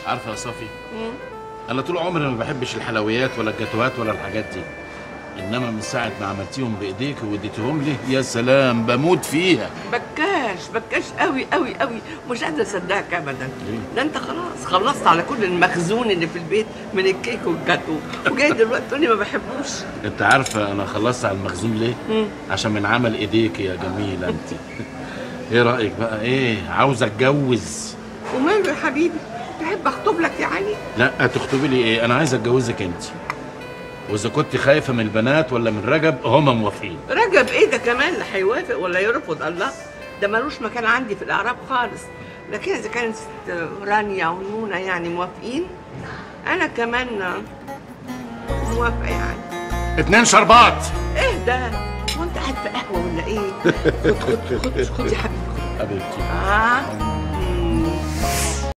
عارفه يا صافي انا طول عمري ما بحبش الحلويات ولا الجاتوهات ولا الحاجات دي انما من ساعه ما عملتيهم بايديك واديتيهم لي يا سلام بموت فيها بكاش بكاش قوي قوي قوي مش قادره اصدقك ابدا ليه؟ ده انت خلاص خلصت على كل المخزون اللي في البيت من الكيك والجاتو وجاي دلوقتي تقول لي ما بحبوش انت عارفه انا خلصت على المخزون ليه عشان من عمل ايديك يا جميله انت ايه رايك بقى ايه عاوز اتجوز وماله يا حبيبي تحب اخطب لك يعني لا تخطبي لي ايه انا عايز اتجوزك انت واذا كنت خايفه من البنات ولا من رجب هما موافقين رجب ايه ده كمان لا هيوافق ولا يرفض الله ده ملوش مكان عندي في الاعراب خالص لكن اذا كانت ست رانيا ونونا يعني موافقين انا كمان موافقه يعني اتنين شربات ايه ده وانت قاعد في قهوه ولا ايه خد خد خد خد يا حبيبي حبيبتي اه